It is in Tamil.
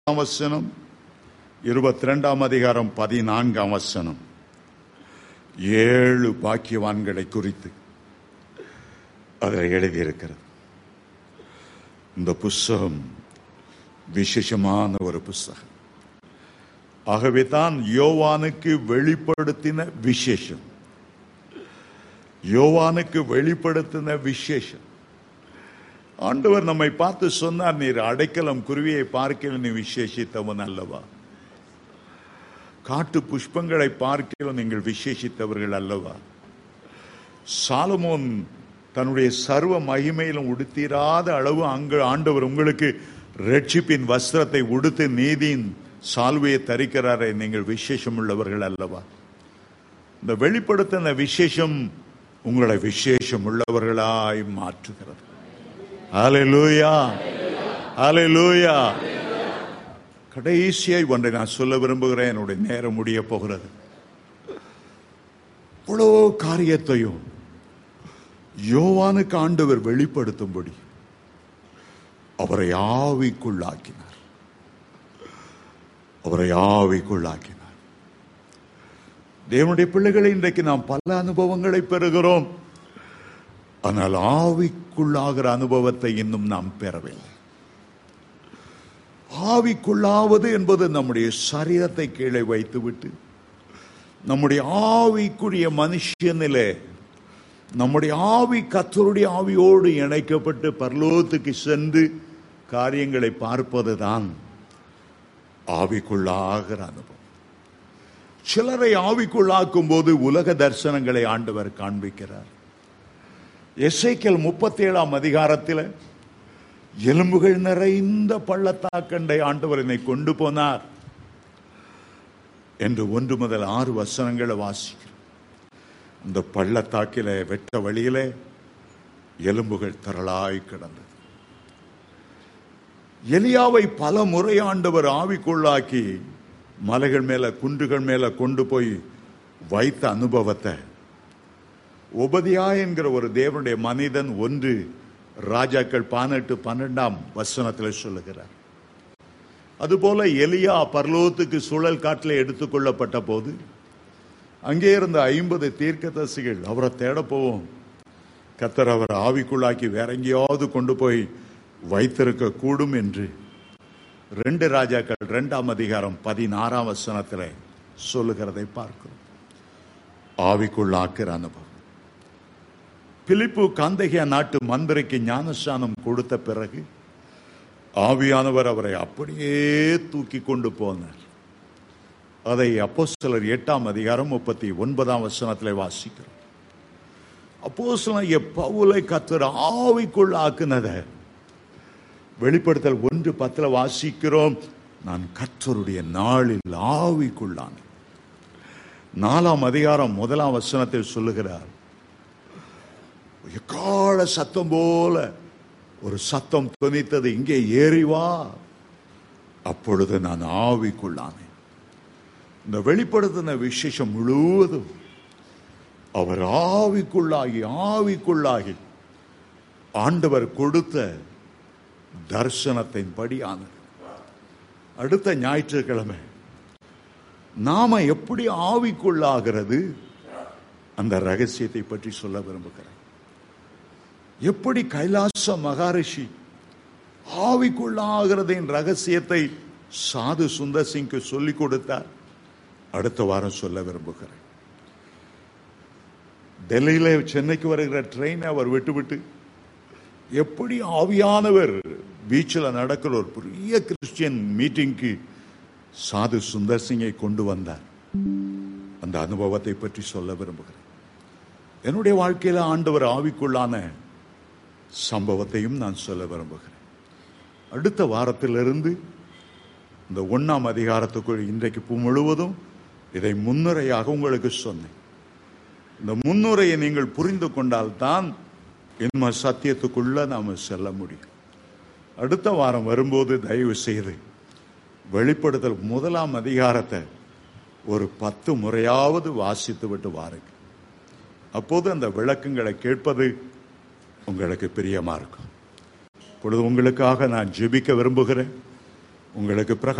வசனம் இருபத்தி ரெண்டாம் அதிகாரம் பதினான்காம் வசனம் ஏழு பாக்கியவான்களை குறித்து அதில் எழுதியிருக்கிறது இந்த புஸ்தகம் விசேஷமான ஒரு புஸ்தகம் ஆகவே தான் யோவானுக்கு வெளிப்படுத்தின விசேஷம் யோவானுக்கு வெளிப்படுத்தின விசேஷம் ஆண்டவர் நம்மை பார்த்து சொன்னார் நீர் அடைக்கலம் குருவியை பார்க்கல நீ விசேஷித்தவன் அல்லவா காட்டு புஷ்பங்களை பார்க்கல நீங்கள் விசேஷித்தவர்கள் அல்லவா சாலமோன் தன்னுடைய சர்வ மகிமையிலும் உடுத்திராத அளவு அங்கு ஆண்டவர் உங்களுக்கு ரட்சிப்பின் வஸ்திரத்தை உடுத்து நீதியின் சால்வையை தரிக்கிறாரே நீங்கள் விசேஷம் உள்ளவர்கள் அல்லவா இந்த வெளிப்படுத்தின விசேஷம் உங்களை விசேஷம் உள்ளவர்களாய் மாற்றுகிறது ஹalleluya ஹalleluya கடைசியாய் ஒன்றை நான் சொல்ல விரும்புகிறேன் என்னுடைய நேரம் முடிய போகிறது இவ்வளோ காரியத்தையும் யோவானுக்கு ஆண்டவர் வெளிப்படுத்தும்படி அவரை ஆவிக்குள்ளாக்கினார் அவரை ஆவிக்குள்ளாக்கினார் தேவனுடைய பிள்ளைகளை இன்றைக்கு நாம் பல அனுபவங்களை பெறுகிறோம் ஆனால் ஆவிக்குள்ளாகிற அனுபவத்தை இன்னும் நாம் பெறவில்லை ஆவிக்குள்ளாவது என்பது நம்முடைய சரீரத்தை கீழே வைத்துவிட்டு நம்முடைய ஆவிக்குரிய மனுஷனிலே நம்முடைய ஆவி கத்தருடைய ஆவியோடு இணைக்கப்பட்டு பரலோகத்துக்கு சென்று காரியங்களை பார்ப்பதுதான் ஆவிக்குள்ளாகிற அனுபவம் சிலரை ஆவிக்குள்ளாக்கும் போது உலக தரிசனங்களை ஆண்டவர் காண்பிக்கிறார் எஸ்ஐக்கல் முப்பத்தி ஏழாம் அதிகாரத்தில் எலும்புகள் நிறைந்த பள்ளத்தாக்கண்டை ஆண்டவர் என்னை கொண்டு போனார் என்று ஒன்று முதல் ஆறு வசனங்களை வாசிக்கிறோம் அந்த பள்ளத்தாக்கில வெட்ட வழியிலே எலும்புகள் திரளாய் கிடந்தது எலியாவை பல முறை ஆண்டவர் ஆவிக்குள்ளாக்கி மலைகள் மேல குன்றுகள் மேல கொண்டு போய் வைத்த அனுபவத்தை உபதியா என்கிற ஒரு தேவனுடைய மனிதன் ஒன்று ராஜாக்கள் பதினெட்டு பன்னெண்டாம் வசனத்தில் சொல்லுகிறார் அதுபோல எலியா பர்லோகத்துக்கு சுழல் காட்டில் எடுத்துக்கொள்ளப்பட்ட போது அங்கே இருந்த ஐம்பது தீர்க்கதரிசிகள் அவரை தேட போவோம் கத்தர் அவர் ஆவிக்குள்ளாக்கி வேற எங்கேயாவது கொண்டு போய் வைத்திருக்க கூடும் என்று ரெண்டு ராஜாக்கள் இரண்டாம் அதிகாரம் பதினாறாம் வசனத்தில் சொல்லுகிறதை பார்க்கிறோம் ஆவிக்குள்ளாக்கிற அனுபவம் பிலிப்பு காந்தகியா நாட்டு மந்திரிக்கு ஞானஸ்தானம் கொடுத்த பிறகு ஆவியானவர் அவரை அப்படியே தூக்கி கொண்டு போனார் அதை அப்போ சிலர் எட்டாம் அதிகாரம் முப்பத்தி ஒன்பதாம் வசனத்தில் வாசிக்கிறோம் அப்போ சில பவுலை கத்தர் ஆவிக்குள் ஆக்குனத வெளிப்படுத்தல் ஒன்று பத்துல வாசிக்கிறோம் நான் கத்தருடைய நாளில் ஆவிக்குள்ளான நாலாம் அதிகாரம் முதலாம் வசனத்தில் சொல்லுகிறார் எக்கால சத்தம் போல ஒரு சத்தம் துணித்தது இங்கே ஏறி வா அப்பொழுது நான் ஆவிக்குள்ளானேன் இந்த வெளிப்படுத்தின விசேஷம் முழுவதும் அவர் ஆவிக்குள்ளாகி ஆவிக்குள்ளாகி ஆண்டவர் கொடுத்த தரிசனத்தின்படி ஆனது அடுத்த ஞாயிற்றுக்கிழமை நாம எப்படி ஆவிக்குள்ளாகிறது அந்த ரகசியத்தை பற்றி சொல்ல விரும்புகிறேன் எப்படி கைலாச மகாரிஷி ஆவிக்குள்ளாகிறதின் ரகசியத்தை சாது சுந்தர் சிங்க்கு சொல்லிக் கொடுத்தார் அடுத்த வாரம் சொல்ல விரும்புகிறேன் டெல்லியில சென்னைக்கு வருகிற ட்ரெயினை அவர் விட்டுவிட்டு எப்படி ஆவியானவர் பீச்சில் நடக்கிற ஒரு பெரிய கிறிஸ்டியன் மீட்டிங்க்கு சாது சுந்தர் சிங்கை கொண்டு வந்தார் அந்த அனுபவத்தை பற்றி சொல்ல விரும்புகிறேன் என்னுடைய வாழ்க்கையில் ஆண்டவர் ஆவிக்குள்ளான சம்பவத்தையும் நான் சொல்ல விரும்புகிறேன் அடுத்த வாரத்திலிருந்து இந்த ஒன்னாம் அதிகாரத்துக்குள் இன்றைக்கு பூ முழுவதும் இதை முன்னுரையாக உங்களுக்கு சொன்னேன் இந்த முன்னுரையை நீங்கள் புரிந்து கொண்டால் தான் இன்ம சத்தியத்துக்குள்ள நாம செல்ல முடியும் அடுத்த வாரம் வரும்போது தயவு செய்து வெளிப்படுத்தல் முதலாம் அதிகாரத்தை ஒரு பத்து முறையாவது வாசித்து விட்டு வாருங்க அப்போது அந்த விளக்கங்களை கேட்பது உங்களுக்கு பிரியமா இருக்கும் இப்பொழுது உங்களுக்காக நான் ஜெபிக்க விரும்புகிறேன் உங்களுக்கு பிரகா